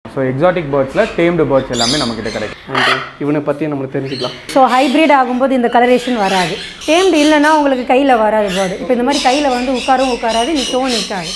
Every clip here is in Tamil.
ஸோ எக்ஸாட்டிக் பேர்ட்ஸில் டேம்டு பேர்ட்ஸ் எல்லாமே நம்மக்கிட்ட கிடைக்கும் நன்றி இவனை பற்றி நம்மளுக்கு தெரிஞ்சுக்கலாம் ஸோ ஹைப்ரிட் ஆகும்போது இந்த கலரேஷன் வராது டேம்டு இல்லைன்னா உங்களுக்கு கையில் வராது பேர்டு இப்போ இந்த மாதிரி கையில் வந்து உட்காரவும் உட்காராது நிற்கவும் நிற்காது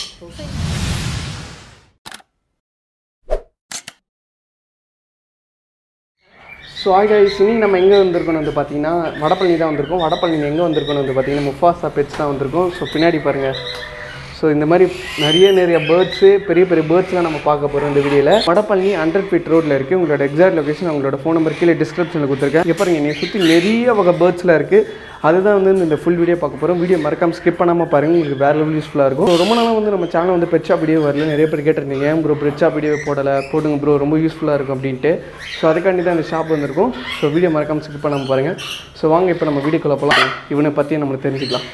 ஸோ ஆகாய்ஸ் இன்னைக்கு நம்ம எங்கே வந்திருக்கோம் வந்து பார்த்தீங்கன்னா வடபழனி தான் வந்திருக்கோம் வடபழனி எங்கே வந்திருக்கோம் வந்து பார்த்தீங்கன்னா முஃபாசா பெட்ஸ் தான் வந்திருக்கோம் ஸோ பின்னாடி பாருங்கள் ஸோ இந்த மாதிரி நிறைய நிறைய பேர்ட்ஸு பெரிய பெரிய பேர்ட்ஸ்லாம் நம்ம பார்க்க போகிறோம் இந்த வீடியோவில் வடபழனி ஹண்ட்ரட் ஃபீட் ரோட்டில் இருக்குது உங்களோட எக்ஸாக்ட் லொகேஷன் உங்களோட ஃபோன் நம்பர் கீழே டிஸ்கிரிப்ஷனில் கொடுத்துருக்கேன் இப்போ பாருங்க என்னை சுற்றி நிறைய வகை பேர்ட்ஸ்லாம் இருக்குது அதுதான் வந்து இந்த ஃபுல் வீடியோ பார்க்க போகிறோம் வீடியோ மறக்காம ஸ்கிப் பண்ணாமல் பாருங்கள் உங்களுக்கு வேறு லெவல் யூஸ்ஃபுல்லாக இருக்கும் So, ரொம்ப நாளாக வந்து நம்ம சேனல் வந்து பெட்ஷா வீடியோ வரல நிறைய பேர் கேட்டிருந்தீங்க ஏன் ப்ரோ பெட்ஷா வீடியோ போடலை போடுங்க ப்ரோ ரொம்ப யூஸ்ஃபுல்லாக இருக்கும் அப்படின்ட்டு ஸோ அதுக்காண்டி தான் இந்த ஷாப் வந்திருக்கும் ஸோ வீடியோ மறக்காம ஸ்கிப் பண்ணாமல் பாருங்கள் ஸோ வாங்க இப்போ நம்ம வீடியோக்குள்ளே போகலாம் இவனை பற்றி நம்மளுக்கு தெரிஞ்சுக்கலாம்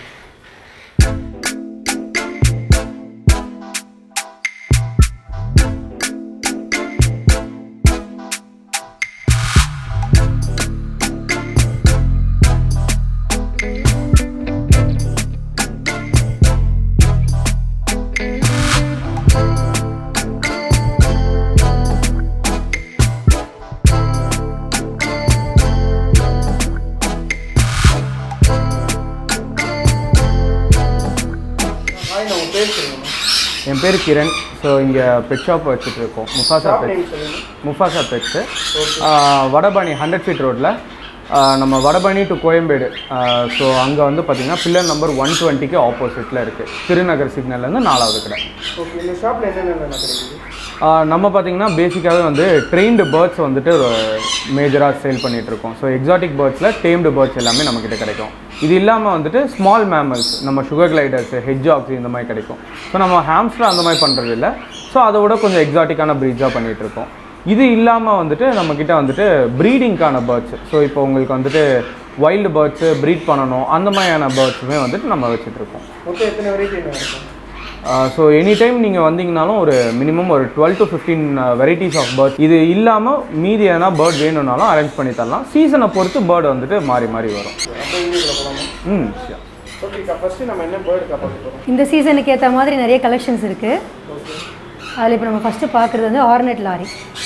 என் பேர் கிரண் ஸோ இங்கே பெட் ஷாப் வச்சுட்டு இருக்கோம் Mufasa pets Mufasa pets Vadapalani hundred feet ரோட்டில் நம்ம வடபழனி டு கோயம்பேடு ஸோ அங்கே வந்து பார்த்திங்கன்னா பில்லர் நம்பர் ஒன் டுவெண்ட்டிக்கு ஆப்போசிட்டில் இருக்குது திருநகர் சிக்னல்லேருந்து நாலாவது கடை ஓகே இந்த ஷாப்பில் என்னென்ன கிடைக்குது ஆஹ் நம்ம பார்த்தீங்கன்னா பேசிக்காகவே வந்து ட்ரெயின்டு பேர்ட்ஸ் வந்துட்டு மேஜராக சேல் பண்ணிட்டு இருக்கோம் ஸோ எக்ஸாட்டிக் பேர்ட்ஸில் டேம்டு பேர்ட்ஸ் எல்லாமே நம்மக்கிட்ட கிடைக்கும் இது இல்லாமல் வந்துட்டு ஸ்மால் மேமல்ஸ் நம்ம சுகர் கிளைடர்ஸ் ஹெட்ஜாக்ஸ் இந்த மாதிரி கிடைக்கும் ஸோ நம்ம ஹாம்ஸ்டர் அந்த மாதிரி பண்ணுறது இல்லை ஸோ அதை விட கொஞ்சம் எக்ஸாட்டிக்கான ப்ரீட்ஸாக பண்ணிகிட்டு இருக்கோம் இது இல்லாமல் வந்துட்டு நம்மக்கிட்ட வந்துட்டு ப்ரீடிங்க்கான பேர்ட்ஸ் ஸோ இப்போ உங்களுக்கு வந்துட்டு வைல்டு பேர்ட்ஸு ப்ரீட் பண்ணணும் அந்த மாதிரியான பேர்ட்ஸுமே வந்துட்டு நம்ம வச்சுட்டு இருக்கோம் மொத்தம் எத்தனை வெரைட்டி என்ன இருக்கும் ஸோ எனி டைம் நீங்கள் வந்தீங்கனாலும் ஒரு மினிமம் ஒரு twelve to fifteen varieties of bird இது இல்லாமல் மீதி எதனா பேர்ட் வேணும்னாலும் அரேஞ்ச் பண்ணி தரலாம் சீசனை பொறுத்து பேர்டு வந்துட்டு மாறி மாறி வரும் அப்போ வீடியோக்குள்ளே போகலாமா ம் sure. ஓகேக்கா ஃபஸ்ட்டு நம்ம என்ன பேர்டு பார்க்க போகிறோம் இந்த சீசனுக்கு ஏற்ற மாதிரி நிறைய கலெக்ஷன்ஸ் இருக்குது அதில் இப்போ நம்ம ஃபஸ்ட்டு பார்க்குறது வந்து ஆர்னெட் லாரி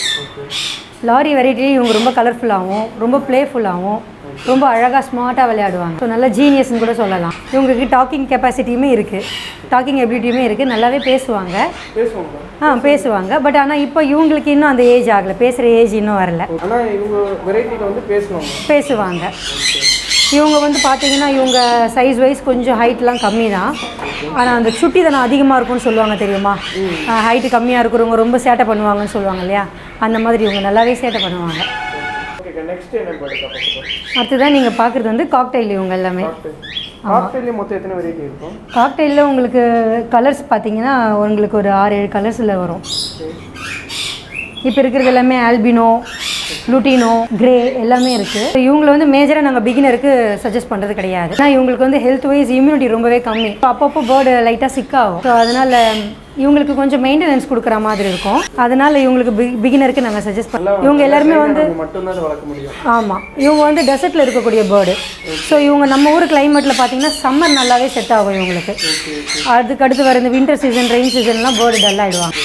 லாரி வெரைட்டிலேயே இவங்க ரொம்ப கலர்ஃபுல்லாகவும் ரொம்ப ப்ளேஃபுல்லாகவும் ரொம்ப அழகாக ஸ்மார்ட்டாக விளையாடுவாங்க ஸோ நல்ல ஜீனியஸ்னு கூட சொல்லலாம் இவங்களுக்கு டாக்கிங் கெப்பாசிட்டியுமே இருக்குது டாக்கிங் எபிலிட்டியுமே இருக்குது நல்லாவே பேசுவாங்க பேசுவோம் ஆ பேசுவாங்க பட் ஆனால் இப்போ இவங்களுக்கு இன்னும் அந்த ஏஜ் ஆகலை பேசுகிற ஏஜ் இன்னும் வரல ஆனால் இவங்க வெரைட்டியில் வந்து பேசுவாங்க பேசுவாங்க இவங்க வந்து பார்த்தீங்கன்னா இவங்க சைஸ் வைஸ் கொஞ்சம் ஹைட்லாம் கம்மி தான் ஆனால் அந்த சுட்டித்தனம் அதிகமாக இருக்கும்னு சொல்லுவாங்க தெரியுமா ஹைட்டு கம்மியாக இருக்கிறவங்க ரொம்ப சேட்டை பண்ணுவாங்கன்னு சொல்லுவாங்க இல்லையா அந்த மாதிரி இவங்க நல்லாவே சேட்டை பண்ணுவாங்க ஓகேக்கா நெக்ஸ்ட் என்ன பேர்டு பார்க்க போகிறோம் அடுத்ததான் நீங்கள் பார்க்குறது வந்து காக்டைல் இவங்க எல்லாமே காக்டெயிலே மொத்தம் எத்தனை வெரைட்டி இருக்கும் காக்டைலில் உங்களுக்கு கலர்ஸ் பார்த்தீங்கன்னா உங்களுக்கு ஒரு ஆறு ஏழு கலர்ஸில் வரும் இப்போ இருக்கிறது எல்லாமே ஆல்பினோ லுட்டினோ கிரே எல்லாமே இருக்குது இவங்களை வந்து மேஜராக நாங்கள் பிகினருக்கு சஜஸ்ட் பண்ணுறது கிடையாது ஏன்னா இவங்களுக்கு வந்து ஹெல்த் வைஸ் இம்யூனிட்டி ரொம்பவே கம்மி So, அப்பப்போ பேர்டு லைட்டாக சிக் ஆகும் ஸோ அதனால் இவங்களுக்கு கொஞ்சம் மெயின்டெனன்ஸ் கொடுக்குற மாதிரி இருக்கும் அதனால் இவங்களுக்கு பி பிகினருக்கு நாங்கள் சஜஸ்ட் பண்ணலாம் இவங்க எல்லாருமே வந்து அவங்க மட்டும்தான் அதை வளர்க்க முடியும் ஆமாம் இவங்க வந்து டெசர்ட்டில் இருக்கக்கூடிய பேர்டு ஸோ இவங்க நம்ம ஊர் கிளைமேட்டில் பார்த்தீங்கன்னா சம்மர் நல்லாவே செட் ஆகும் இவங்களுக்கு அதுக்கு அடுத்து வர இந்த வின்டர் சீசன் ரெயின் சீசன்லாம் பேர்டு டல் ஆகிடுவாங்க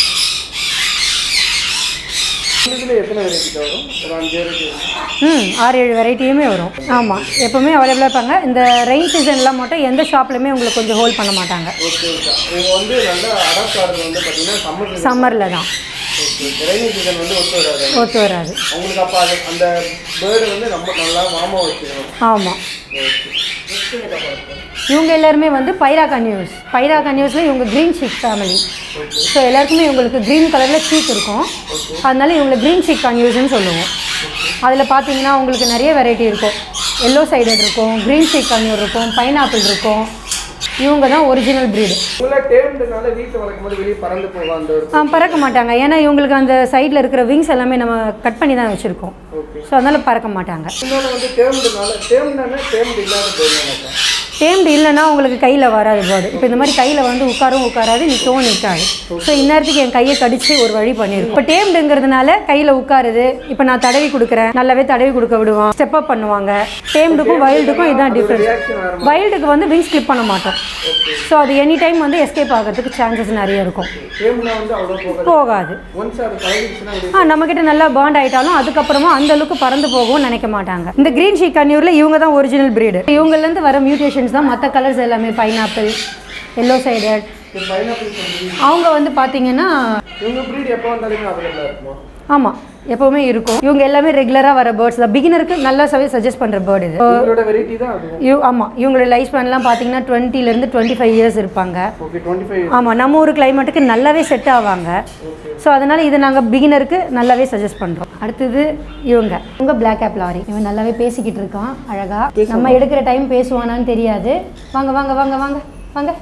இதில் எத்தனை வெரைட்டி வரும் ஒரு அஞ்சு வெரைட்டி வரும் ம் ஆறு ஏழு வெரைட்டியுமே வரும் ஆமாம் எப்போவுமே அவைலபிளாக இருப்பாங்க இந்த ரெயின் சீசன்லாம் மட்டும் எந்த ஷாப்லையுமே உங்களுக்கு கொஞ்சம் ஹோல்ட் பண்ண மாட்டாங்க ஓகே ஓகே இவங்க வந்து நல்லா அடாப்ட் ஆகிறது வந்து பார்த்தீங்கன்னா சம்மர் சம்மரில் தான் ஓகே ஓகே ரெய்னி சீசன் வந்து ஒத்து வராது ஒத்து வராது அவங்களுக்கு அப்போ அது அந்த பேர்டு வந்து நம்ம நல்லா வாமாக வச்சுக்கணும் ஆமாம் ஓகே நெக்ஸ்ட் என்ன பார்க்கலாம் இவங்க எல்லாருமே வந்து பைரா கன்யூஸ் பைரா கன்யூஸில் இவங்க க்ரீன் ஷீக் ஃபேமிலி ஸோ எல்லாருக்குமே இவங்களுக்கு க்ரீன் கலரில் சீக் இருக்கும் அதனால இவங்களை க்ரீன் ஷீக் கன்யூஸ்னு சொல்லுவோம் அதில் பார்த்தீங்கன்னா உங்களுக்கு நிறைய வெரைட்டி இருக்கும் எல்லோ சைடட் இருக்கும் க்ரீன் ஷீக் கன்யூர் இருக்கும் பைனாப்பிள் இருக்கும் இவங்க தான் ஒரிஜினல் ப்ரீடு உங்களை டேம்டுனால வீட்டில் வளர்க்கும் போது வெளியே பறந்து போகும் அந்த ஒரு பறக்க மாட்டாங்க ஏன்னா இவங்களுக்கு அந்த சைடில் இருக்கிற விங்ஸ் எல்லாமே நம்ம கட் பண்ணி தான் வச்சுருக்கோம் ஓகே ஸோ அதனால் பறக்க மாட்டாங்க இன்னொன்று வந்து டேம்டுனால டேம்டுனா டேம்டு இல்லாத பேர் நினைக்கிறேன் டேம்டு இல்லைன்னா உங்களுக்கு கையில் வராது பேர்டு இப்போ இந்த மாதிரி கையில் வந்து உட்காரும் உட்காராது நிற்கவும் நிற்காது ஸோ இந்நேரத்துக்கு என் கையை கடிச்சு ஒரு வழி பண்ணிடும் இப்போ டேம்டுங்கிறதுனால கையில் உட்காருது இப்போ நான் தடவி கொடுக்குறேன் நல்லாவே தடவி கொடுக்க விடுவோம் ஸ்டெப் அப் பண்ணுவாங்க டேம்டுக்கும் வைல்டுக்கும் இதுதான் டிஃப்ரெண்ட் வைல்டுக்கு வந்து விங்ஸ் கிளிப் பண்ண மாட்டோம் ஸோ அது எனி டைம் வந்து எஸ்கேப் ஆகிறதுக்கு சான்சஸ் நிறைய இருக்கும் கேம்னா வந்து அவ்வளோ போகாது போகாது ஒன்ஸ் அது பழகிடுச்சுன்னா அது ஆ நம்மக்கிட்ட நல்லா பாண்ட் ஆயிட்டாலும் அதுக்கப்புறமா அந்த அளவுக்கு பறந்து போகவும் நினைக்க மாட்டாங்க இந்த கிரீன் ஷீ கன்னியூரில் இவங்க தான் ஒரிஜினல் பிரீடு இவங்கலேருந்து வர மியூட்டேஷன்ஸ் தான் மற்ற கலர்ஸ் எல்லாமே பைனாப்பிள் எல்லோ சைடட் பைனாப்பிள் அவங்க வந்து பார்த்தீங்கன்னா இவங்க ப்ரீட் எப்போ வந்தாலுமே அவைலபிளாக இருக்குமா ஆமாம் எப்போவுமே இருக்கும் இவங்க எல்லாமே ரெகுலராக வர பேர்ட்ஸ் தான் பிகினருக்கு நல்லாவே சஜஸ்ட் பண்ணுற பேர்டு இது உங்களோட வெரைட்டி தான் அது இவ் ஆமாம் இவங்களோட லைஃப் ஸ்பேன்லாம் பார்த்தீங்கன்னா டுவெண்ட்டிலேருந்து டுவெண்ட்டி ஃபைவ் இயர்ஸ் இருப்பாங்க ஓகே டுவெண்ட்டி ஃபைவ் ஆமாம் நம்ம ஊர் கிளைமேட்டுக்கு நல்லாவே செட் ஆவாங்க ஸோ அதனால் இது நாங்கள் பிகினருக்கு நல்லாவே சஜஸ்ட் பண்ணுறோம் அடுத்தது இவங்க இவங்க பிளாக் ஆப் லாரி இவன் நல்லாவே பேசிக்கிட்டு இருக்கான் அழகாக நம்ம எடுக்கிற டைம் பேசுவானான்னு தெரியாது வாங்க வாங்க வாங்க வாங்க வாங்க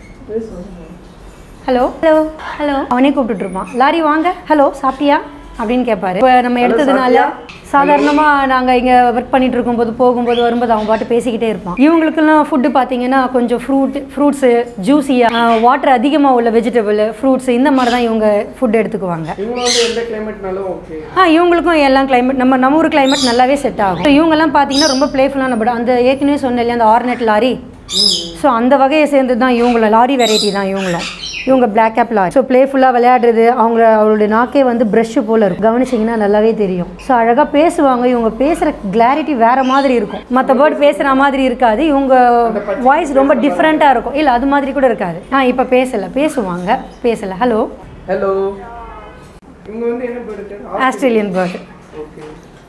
ஹலோ ஹலோ ஹலோ அவனே கூப்பிட்டுட்டு இருப்பான் லாரி வாங்க ஹலோ சாப்பிட்டியா அப்படின்னு கேட்பாரு இப்போ நம்ம எடுத்ததுனால சாதாரணமாக நாங்கள் இங்கே ஒர்க் பண்ணிட்டு இருக்கும்போது போகும்போது வரும்போது அவங்க பாட்டு பேசிக்கிட்டே இருப்பான் இவங்களுக்கெல்லாம் ஃபுட்டு பார்த்தீங்கன்னா கொஞ்சம் ஃப்ரூட் ஃப்ரூட்ஸு ஜூஸியாக வாட்டர் அதிகமாக உள்ள வெஜிடபிள் ஃப்ரூட்ஸ் இந்த மாதிரி தான் இவங்க ஃபுட் எடுத்துக்குவாங்க இவங்க வந்து எந்த கிளைமேட்னாலும் ஓகே ஆ இவங்களுக்கும் எல்லாம் climate நம்ம நம்ம ஊர் climate நல்லாவே செட் ஆகும் So, இவங்கெல்லாம் பார்த்தீங்கன்னா ரொம்ப பிளேஃபுல்லான பட் அந்த ஏற்கனவே சொன்னேன் இல்லையா அந்த ஆர்னெட் லாரி ஸோ அந்த வகையை சேர்ந்து தான் இவங்களும் லாரி வெரைட்டி தான் இவங்களும் இவங்க பிளாக் கேப் லாரி ஸோ பிளேஃபுல்லாக விளையாடுறது அவங்க அவங்களுடைய நாக்கே வந்து ப்ரஷ்ஷு போல் இருக்கும் கவனிச்சிங்கன்னா நல்லாவே தெரியும் ஸோ அழகாக பேசுவாங்க இவங்க பேசுகிற கிளாரிட்டி வேறு மாதிரி இருக்கும் மற்ற பேர்ட் பேசுகிற மாதிரி இருக்காது இவங்க வாய்ஸ் ரொம்ப டிஃப்ரெண்ட்டாக இருக்கும் இல்லை அது மாதிரி கூட இருக்காது ஆ இப்போ பேசலை பேசுவாங்க பேசலை ஹலோ ஹலோ இவங்க வந்து என்ன bird Australian bird okay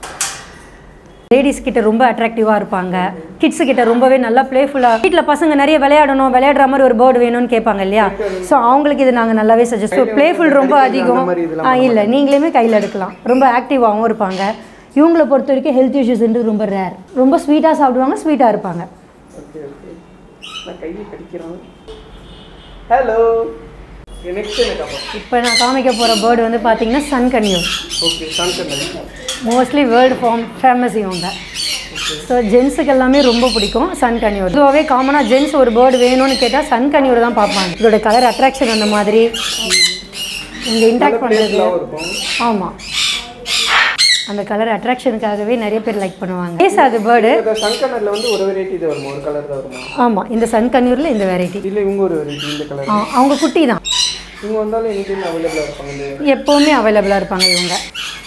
ladies கிட்ட ரொம்ப அட்ராக்டிவாக இருப்பாங்க கிட்ஸு கிட்ட ரொம்பவே நல்லா பிளேஃபுல்லாக வீட்டில் பசங்க நிறைய விளையாடணும் விளையாடுற மாதிரி ஒரு பேர்டு வேணும்னு கேட்பாங்க இல்லையா ஸோ அவங்களுக்கு இது நாங்கள் நல்லாவே சஜஸ்ட் பிளேஃபுல் ரொம்ப அதிகம் ஆ இல்லை நீங்களுமே கையில் எடுக்கலாம் ரொம்ப ஆக்டிவாகவும் இருப்பாங்க இவங்கள பொறுத்த வரைக்கும் ஹெல்த் இஷ்யூஸ்ன்றது ரொம்ப ரேர் ரொம்ப ஸ்வீட்டாக சாப்பிடுவாங்க ஸ்வீட்டாக இருப்பாங்க ஓகே ஓகே நான் கையை கடிக்கிறேன் ஹலோ நெக்ஸ்ட் என்ன காப்பா இப்போ நான் காமிக்க போகிற பேர்டு வந்து பார்த்தீங்கன்னா சன் கன்யூர் ஓகே சான்சன் மோஸ்ட்லி வேர்ல்டு ஃபார்ம் ஃபேமஸ் இவங்க ஸோ ஜென்ஸுக்கு எல்லாமே ரொம்ப பிடிக்கும் சன் கன்யூர் இதுவாகவே காமனாக ஜென்ஸ் ஒரு பேர்டு வேணும்னு கேட்டால் சன் கன்யூர் தான் பார்ப்பாங்க இதோட கலர் அட்ராக்ஷன் அந்த மாதிரி இங்கே இன்டாக்ட் பண்ணுறது இருக்கும் ஆமாம் அந்த கலர் அட்ராக்ஷனுக்காகவே நிறைய பேர் லைக் பண்ணுவாங்க பேஸ் அது பேர்டு இந்த சன்கலரில் வந்து ஒரு வெரைட்டி தான் வருமா ஒரு கலர் தான் வருமா ஆமாம் இந்த சன் கன்யூரில் இந்த வெரைட்டி இல்லை இவங்க ஒரு வெரைட்டி இந்த கலர் அவங்க குட்டி தான் இவங்க வந்தாலும் எனி டைம் அவைலபிளாக இருப்பாங்க இந்த எப்போவுமே அவைலபிளாக இருப்பாங்க இவங்க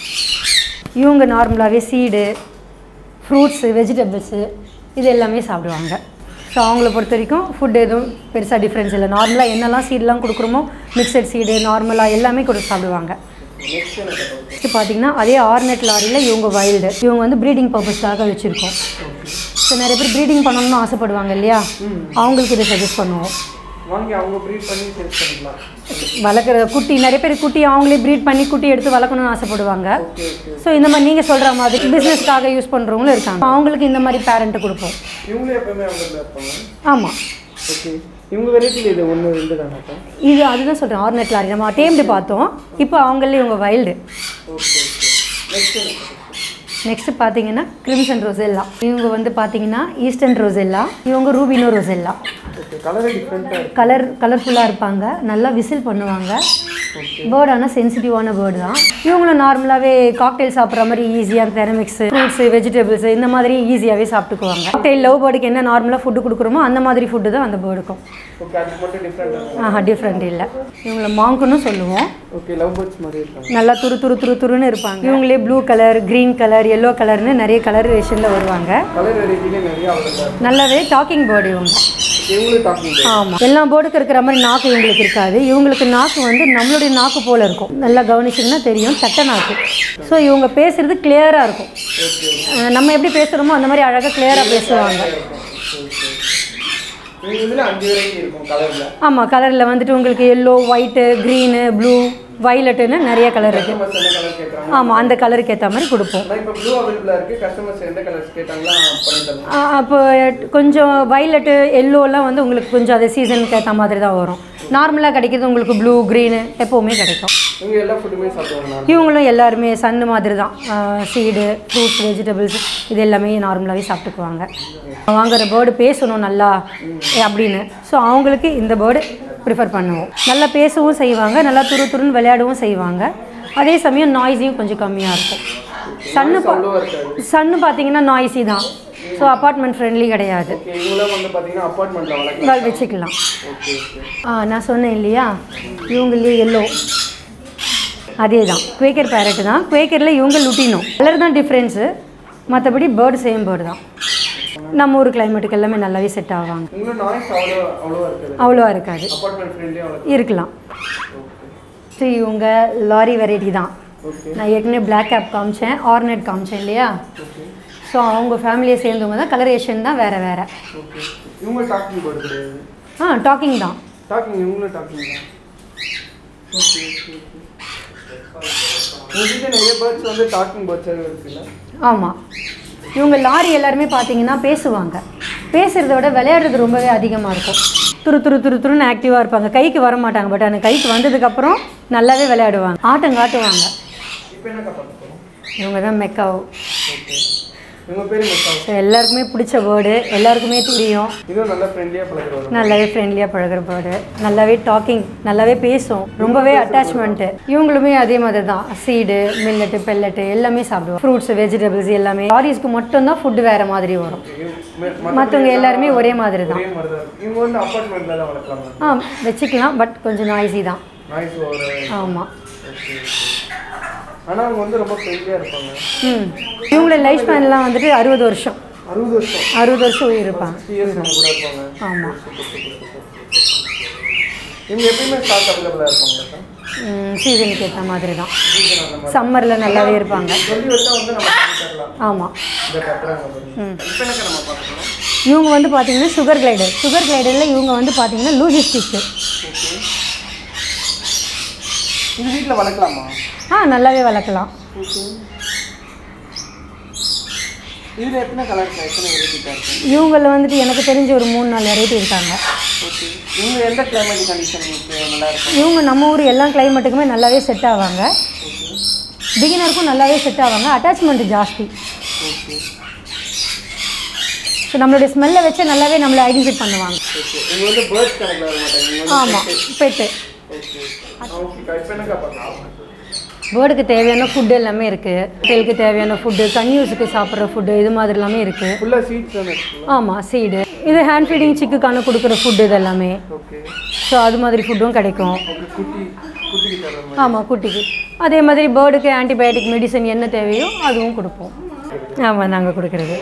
இவங்க நார்மலாகவே சீடு ஃப்ரூட்ஸு வெஜிடபிள்ஸு இது எல்லாமே சாப்பிடுவாங்க ஸோ அவங்கள பொறுத்த வரைக்கும் ஃபுட் எதுவும் பெருசாக டிஃப்ரென்ஸ் இல்லை நார்மலாக என்னெல்லாம் சீடெலாம் கொடுக்குறோமோ மிக்சட் சீடு நார்மலாக எல்லாமே கொடுத்து சாப்பிடுவாங்க நெக்ஸ்ட் என்ன காப்பா நெக்ஸ்ட் பார்த்தீங்கன்னா அதே ஆர்னெட் லாரியில் இவங்க வைல்டு இவங்க வந்து ப்ரீடிங் பர்பஸ்க்காக வச்சுருக்கோம் ஸோ நிறைய பேர் ப்ரீடிங் பண்ணணும்னு ஆசைப்படுவாங்க இல்லையா அவங்களுக்கு இதை சஜஸ்ட் பண்ணுவோம் வாங்கி அவங்க ப்ரீட் பண்ணி சேல்ஸ் பண்ணிக்கலாம் வளர்க்குற குட்டி நிறைய பேர் குட்டி அவங்களே ப்ரீட் பண்ணி குட்டி எடுத்து வளர்க்கணும்னு ஆசைப்படுவாங்க ஓகே ஓகே ஸோ இந்த மாதிரி நீங்கள் சொல்கிற மாதிரி பிஸ்னஸ்க்காக யூஸ் பண்ணுறவங்களும் இருக்காங்க அவங்களுக்கு இந்த மாதிரி பேரண்ட்டு கொடுப்போம் இவங்களே எப்பவுமே அவைலபிளாக இருப்பாங்க ஆமாம் ஓகே இவங்க வெரைட்டியில் இது ஒன்று ரெண்டு தானே இது அதுதான் சொல்கிறேன் ஆர்னெட் லாரி நம்ம டேம்டு பார்த்தோம் இப்போ அவங்களே இவங்க வைல்டு ஓகே ஓகே நெக்ஸ்ட் என்ன காப்பா நெக்ஸ்ட் பார்த்தீங்கன்னா கிரிம்சன் ரோசெல்லா இவங்க வந்து பார்த்தீங்கன்னா ஈஸ்டர்ன் ரோசெல்லா இவங்க ரூபினோ ரோசெல்லா ஓகே கலரே டிஃப்ரெண்ட்டாக இருக்கு கலர் கலர்ஃபுல்லாக இருப்பாங்க நல்லா விசில் பண்ணுவாங்க பேர்ட் ஆனால் சென்சிட்டிவான பேர்டு தான் இவங்களும் நார்மலாகவே காக்டெயில் சாப்பிட்ற மாதிரி ஈஸியாக தெரமிக்ஸ் ஃப்ரூட்ஸு வெஜிடபிள்ஸ் இந்த மாதிரி ஈஸியாகவே சாப்பிட்டுக்குவாங்க காக்டெயில் லவ் பேர்டுக்கு என்ன நார்மலாக ஃபுட்டு கொடுக்குறோமோ அந்த மாதிரி ஃபுட்டு தான் அந்த பேர்டுக்கும் ஓகே அதுக்கு மட்டும் டிஃப்ரெண்ட்டாக ஆஹா டிஃப்ரெண்ட் இல்லை இவங்கள மாங்குன்னு சொல்லுவோம் ஓகே லவ் பேர்ட்ஸ் மாதிரி இருக்காங்க நல்லா துரு துரு துரு துருன்னு இருப்பாங்க இவங்களே blue colour green colour yellow கலர்னு நிறைய கலரேஷனில் வருவாங்க கலர் வெரைட்டிலே நிறைய அவைலபிளாக இருக்கு நல்லாவே டாக்கிங் பேர்டு இவங்க இவங்களும் டாக்கிங் ஆமாம் எல்லா போர்டுக்கு இருக்கிற மாதிரி நாக்கு இவங்களுக்கு இருக்காது இவங்களுக்கு நாக்கு வந்து நம்மளுடைய நாக்கு போல் இருக்கும் நல்லா கவனிச்சிங்கன்னா தெரியும் தட்டை நாக்கு ஸோ இவங்க பேசுறது கிளியராக இருக்கும் அஹ் நம்ம எப்படி பேசுகிறோமோ அந்த மாதிரி அழகாக கிளியராக பேசுவாங்க இவங்க இதில் அஞ்சு வெரைட்டி இருக்கும் கலரில் ஆமாம் கலரில் வந்துட்டு உங்களுக்கு எல்லோ ஒயிட்டு க்ரீனு ப்ளூ வைலட்டுன்னு நிறைய கலர் இருக்குது கஸ்டமர்ஸ் என்ன கலர் கேட்குறாங்க ஆமாம் அந்த கலருக்கு ஏற்ற மாதிரி கொடுப்போம் ஆனால் இப்போ ப்ளூ அவைலபிளாக இருக்குது கஸ்டமர்ஸ் எந்த கலர்ஸ் கேட்டாங்களா பண்ணி தரலாம் ஆ, அப்போ கொஞ்சம் வைலட்டு எல்லோலாம் வந்து உங்களுக்கு கொஞ்சம் அது சீசனுக்கு ஏற்ற மாதிரி தான் வரும் நார்மலாக கிடைக்கிறது உங்களுக்கு ப்ளூ க்ரீனு எப்போவுமே கிடைக்கும் இவங்க எல்லா ஃபுட்டுமே சாப்பிடுவாங்க இவங்களும் எல்லாருமே சன்னு மாதிரி தான் சீடு ஃப்ரூட்ஸ் வெஜிடபிள்ஸ் இது எல்லாமே நார்மலாகவே சாப்பிட்டுக்குவாங்க வாங்குற பேர்டு பேசணும் நல்லா ஏ, அப்படின்னு ஸோ அவங்களுக்கு இந்த பேர்டு ப்ரிஃபர் பண்ணுவோம் நல்லா பேசவும் செய்வாங்க நல்லா துரு துருன்னு விளையாடவும் செய்வாங்க அதே சமயம் நாய்ஸியும் கொஞ்சம் கம்மியாக இருக்கும் சன்னு பா சன்னு பார்த்தீங்கன்னா நாய்ஸி தான் ஸோ அப்பார்ட்மெண்ட் ஃப்ரெண்ட்லி கிடையாது ஓகே இவங்களாம் வந்து பார்த்தீங்கன்னா அப்பார்ட்மெண்ட்டில் வளர்க்கலாம் இவாள் வச்சுக்கலாம் ஓகே ஓகே ஆ நான் சொன்னேன் இல்லையா இவங்களே எல்லோ அதே தான் குவேக்கர் பேரட் தான் குவேக்கரில் இவங்க லுட்டினோ கலர் தான் டிஃப்ரென்ஸு மற்றபடி பேர்டு சேம் பேர்டு தான் நம்ம ஊர் கிளைமேட்டுக்கு எல்லாமே நல்லாவே செட் ஆவாங்க உங்களும் நாய்ஸ் அவ்வளோ அவ்வளோவா இருக்குது அவ்வளோவா இருக்காது அப்பார்ட்மெண்ட் ஃப்ரெண்ட்லேயே வளர்க்கலாம் இருக்கலாம் ஸோ இவங்க லாரி வெரைட்டி தான் ஓகே நான் ஏற்கனவே பிளாக் கேப் காமிச்சேன் ஆர்னெட் காமிச்சேன் இல்லையா ஸோ அவங்க ஃபேமிலியை சேர்ந்தவங்க தான் கலரேஷன் தான் வேறு வேறு ஓகே இவங்க டாக்கிங் போர்டு கிடையாது ஆ டாக்கிங் தான் டாக்கிங் இவங்களும் டாக்கிங் தான் ஓகே ஓகே ஓகே உங்ககிட்ட நிறைய பேர்ட்ஸ் வந்து டாக்கிங் பேர்ட்ஸாக இருக்குல்ல ஆமாம் இவங்க லாரி எல்லாருமே பார்த்தீங்கன்னா பேசுவாங்க பேசுகிறத விட விளையாடுறது ரொம்பவே அதிகமாக இருக்கும் துரு துரு துரு துருன்னு ஆக்டிவாக இருப்பாங்க கைக்கு வர மாட்டாங்க பட் அந்த கைக்கு வந்ததுக்கப்புறம் நல்லாவே விளையாடுவாங்க ஆட்டம் காட்டுவாங்க இப்போ என்னக்கா பார்க்க போகிறோம் இவங்க தான் மெக்காவ் ஓகே இவங்க பேர் மெக்காவ் ஸோ எல்லாருக்குமே பிடிச்ச வேர்டு எல்லாருக்குமே தெரியும் இதுவும் நல்லா ஃப்ரெண்ட்லியாக பழகிறவங்க நல்லாவே ஃப்ரெண்ட்லியாக பழகுற பேர்டு நல்லாவே டாக்கிங் நல்லாவே பேசும் ரொம்பவே அட்டாச்மெண்ட்டு இவங்களுமே அதே மாதிரி தான் சீடு மில்லட்டு பெல்லட்டு எல்லாமே சாப்பிடுவோம் ஃப்ரூட்ஸ் வெஜிடபிள்ஸ் எல்லாமே லாரிஸ்க்கு மட்டும்தான் ஃபுட்டு வேறு மாதிரி வரும் மற்றவங்க எல்லாருமே ஒரே மாதிரி தான் ஒரே மாதிரி தான் இருக்கு. இவங்க வந்து அப்பார்ட்மெண்ட்டில் தான் வளர்க்கலாங்க ஆ வச்சுக்கலாம் பட் கொஞ்சம் நாய்ஸி தான் நாய்ஸ் ஓவர் ஆமாம் ஓகே ஆனால் அவங்க வந்து ரொம்ப ஃப்ரெண்ட்லியாக இருப்பாங்க ம் இவங்களோட லைஃப் ஸ்பேன்லாம் வந்துட்டு அறுபது வருஷம் அறுபது வருஷம் அறுபது வருஷம் உயிர் இருப்பாங்க சிக்ஸ்டி இயர்ஸ் நம்ம கூட இருப்பாங்க ஆமாம் இவங்க எப்பயுமே ஸ்டாக் அவைலபிளாக இருப்பாங்க சார் சீசனுக்கு ஏற்ற மாதிரி தான் சீசன் அந்த மாதிரி சம்மரில் நல்லாவே இருப்பாங்க சொல்லி வச்சா வந்து நம்ம பண்ணி தரலாம் ஆமாம் இந்த கட்டுறாங்க பாருங்க. இப்போ எனக்கு நம்ம பார்க்கணும் இவங்க வந்து பார்த்தீங்கன்னா சுகர் கிளைடர் சுகர் கிளைடரில் இவங்க வந்து பார்த்தீங்கன்னா லூசிஸ்டிக்கு ஓகே இது வீட்டில் வளர்க்கலாமா ஆ நல்லாவே வளர்க்கலாம் ஓகே இதில் எத்தனை கலர் எத்தனை வெரைட்டிக்காக இருக்கும் இவங்களில் வந்துட்டு எனக்கு தெரிஞ்ச ஒரு மூணு நாலு வெரைட்டி இருக்காங்க ஓகே இவங்க எந்த கிளைமேட் கண்டிஷனுக்கு நல்லா இருக்கும் இவங்க நம்ம ஊர் எல்லா கிளைமேட்டுக்குமே நல்லாவே செட் ஆவாங்க பிகினருக்கும் நல்லாவே செட் ஆவாங்க அட்டாச்மெண்ட் ஜாஸ்தி ஓகே ஸோ நம்மளுடைய ஸ்மெல்லை வச்சு நல்லாவே நம்மளை ஐடென்டிஃபை பண்ணுவாங்க ஓகே இவங்க வந்து பேர்ட்ஸ் கணக்கில் வர மாட்டாங்க இவங்க வந்து ஆமாம் பெட்டு ஓகே ஓகேக்கா இப்போ என்னக்கா பார்க்கலாம் பேர்டுக்கு தேவையான ஃபுட்டு எல்லாமே இருக்குது ஹோட்டலுக்கு தேவையான ஃபுட்டு கன்யூஸுக்கு சாப்பிட்ற ஃபுட்டு இது மாதிரி எல்லாமே இருக்குது ஃபுல்லாக சீட்ஸ் தானே இருக்குங்களா ஆமாம் சீடு இது ஹேண்ட் ஃபீடிங் சிக்குக்கான கொடுக்குற ஃபுட்டு இது எல்லாமே ஓகே ஸோ அது மாதிரி ஃபுட்டும் கிடைக்கும் ஓகே குட்டி குட்டிக்கு தர மாதிரி ஆமாம் குட்டிக்கு அதே மாதிரி பேர்டுக்கு ஆன்டிபயோட்டிக் மெடிசன் என்ன தேவையோ அதுவும் கொடுப்போம் ஆமாம் நாங்கள் கொடுக்குறது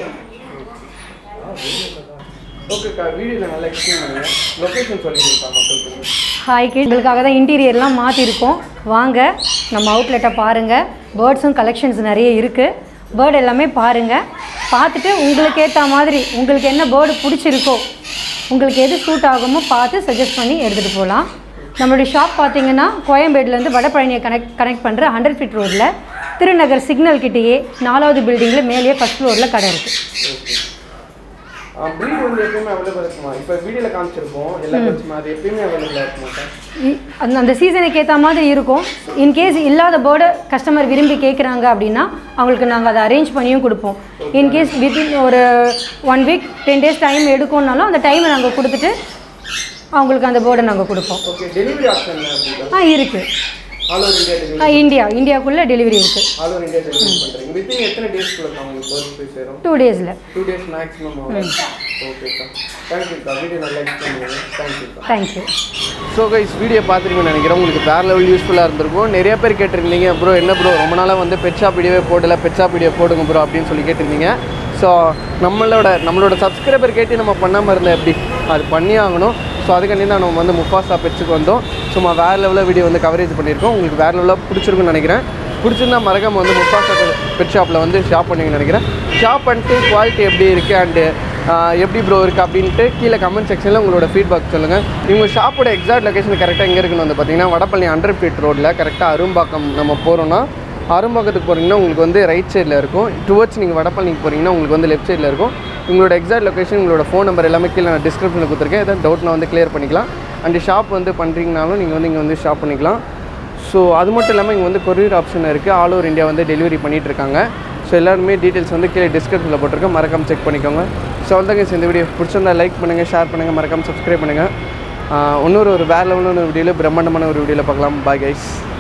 ஓகேக்கா வீடியோவில் நல்லா எக்ஸ்பிளைன் பண்ணுங்க லொக்கேஷன் சொல்லிடுங்கக்கா மக்களுக்கு ஹாய் கிட் உங்களுக்காக தான் இன்டீரியர்லாம் மாற்றிருக்கோம் வாங்க நம்ம அவுட்லெட்டை பாருங்கள் பேர்ட்ஸும் கலெக்ஷன்ஸ் நிறைய இருக்குது பேர்டு எல்லாமே பாருங்கள் பார்த்துட்டு உங்களுக்கு ஏற்ற மாதிரி உங்களுக்கு என்ன பேர்டு பிடிச்சிருக்கோ உங்களுக்கு எது சூட் ஆகுமோ பார்த்து சஜஸ்ட் பண்ணி எடுத்துகிட்டு போகலாம் நம்மளுடைய ஷாப் பார்த்தீங்கன்னா கோயம்பேடுலேருந்து வடபழனியை கனெக்ட் கனெக்ட் பண்ணுற ஹண்ட்ரட் ஃபீட் ரோட்டில் திருநகர் சிக்னல் கிட்டேயே நாலாவது பில்டிங்கில் மேலேயே ஃபஸ்ட் ஃப்ளோரில் கடை இருக்குது ஓகே ப்ரீட் வந்து எப்பயுமே அவைலபிள் இருக்குமா இப்போ வீடியோவில் காமிச்சிருப்போம் எல்லா பேர்ட்ஸுமே அது எப்பயுமே அவைலபிளாக இருக்குமா சார் இ- அந்த அந்த சீசனுக்கு ஏற்ற மாதிரி இருக்கும் இன்கேஸ் இல்லாத பேர்டை கஸ்டமர் விரும்பி கேட்குறாங்க அப்படின்னா அவங்களுக்கு நாங்கள் அதை அரேஞ்ச் பண்ணியும் கொடுப்போம் இன்கேஸ் வித்தின் ஒரு one week ten days time எடுக்கும்னாலும் அந்த டைமை நாங்கள் கொடுத்துட்டு அவங்களுக்கு அந்த பேர்டை நாங்கள் கொடுப்போம் ஓகே டெலிவரி ஆப்ஷன் அப்படிங்களா ஆ இருக்குது ஆல் ஓவர் இந்தியா டெலிவரி ஆ இந்தியா இந்தியாவுக்குள்ளே டெலிவரி இருக்குது ஆல் ஓவர் இந்தியா டெலிவரி பண்ணுறீங்க வித்தின் எத்தனை டேஸ்க்குள்ள உங்களுக்கு பேர்ட்ஸ் போய் சேரும் டூ டேஸில் டூ டேஸ் மேக்ஸிமம் ஆகும் ஓகேக்கா தேங்க்யூக்கா வீடியோ நல்லா எக்ஸ்பிளைன் பண்ணுங்க தேங்க்யூக்கா தேங்க்யூ ஸோ கைஸ் வீடியோ பார்த்துருக்கீங்கன்னு நினைக்கிறேன் உங்களுக்கு வேறு லெவல் யூஸ்ஃபுல்லாக இருந்திருக்கும் நிறைய பேர் கேட்டிருந்தீங்க ப்ரோ என்ன ப்ரோ ரொம்ப நாளாக வந்து பெட் ஷாப் வீடியோவே போடல பெட் ஷாப் வீடியோ போடுங்க ப்ரோ அப்படின்னு சொல்லி கேட்டிருந்தீங்க ஸோ நம்மளோட நம்மளோட சப்ஸ்கிரைபர் கேட்டு நம்ம பண்ணாமல் இருந்தால் எப்படி அது பண்ணி ஆகணும் ஸோ அதுக்காண்டி தான் நம்ம வந்து முஃபாசா பெட்ஸுக்கு வந்தோம் சும்மா வேறு லெவலில் வீடியோ வந்து கவரேஜ் பண்ணியிருக்கோம் உங்களுக்கு வேறு லெவலாக பிடிச்சிருக்குன்னு நினைக்கிறேன் பிடிச்சிருந்தா மறக்காம வந்து முஃபாசா பெட் ஷாப்பில் வந்து ஷாப் பண்ணுவீங்கன்னு நினைக்கிறேன் ஷாப் பண்ணிட்டு குவாலிட்டி எப்படி இருக்குது அண்டு எப்படி ப்ரோ இருக்குது அப்படின்ட்டு கீழே கமெண்ட் செக்ஷனில் உங்களோட ஃபீட்பேக் சொல்லுங்கள் இவங்க ஷாப்போட எக்ஸாக்ட் லொகேஷன் கரெக்டாக எங்கே இருக்குன்னு வந்து பார்த்தீங்கன்னா வடபழனி ஹண்ட்ரட் ஃபீட் ரோட்டில் கரெக்டாக அரும்பாக்கம் நம்ம போகிறோன்னா அரும்பாக்கத்துக்கு போகிறீங்கன்னா உங்களுக்கு வந்து ரைட் சைடில் இருக்கும் டுவர்ட்ஸ் நீங்கள் வடபழனிக்கு போகிறீங்கன்னா உங்களுக்கு வந்து லெஃப்ட் சைடில் இருக்கும் உங்களோட எக்ஸாக்ட் லொகேஷன் உங்களோட ஃபோன் நம்பர் எல்லாமே கீழே நான் டிஸ்கிரிப்ஷனில் கொடுத்துருக்கேன் எதாவது டவுட்னா வந்து கிளியர் பண்ணிக்கலாம் அண்ட் ஷாப் வந்து பண்ணுறீங்கனாலும் நீங்கள் வந்து இங்கே வந்து ஷாப் பண்ணிக்கலாம் ஸோ அது மட்டும் இல்லாமல் இங்கே வந்து கொரியர் ஆப்ஷன் இருக்குது ஆல் ஓவர் இந்தியா வந்து டெலிவரி பண்ணிகிட்டு இருக்காங்க ஸோ எல்லாருமே டீட்டெயில்ஸ் வந்து கீழே டிஸ்கிரிப்ஷனில் போட்டிருக்கேன் மறக்காம செக் பண்ணிக்கோங்க ஸோ அவ்வளோதாங்க இந்த வீடியோ பிடிச்சிருந்தா லைக் பண்ணுங்கள் ஷேர் பண்ணுங்கள் மறக்காம சப்ஸ்கிரைப் பண்ணுங்கள் இன்னொரு ஒரு வேறு லெவலான ஒரு வீடியோவில் பிரம்மாண்டமான ஒரு வீடியோவில் பார்க்கலாம் பாய் கைஸ்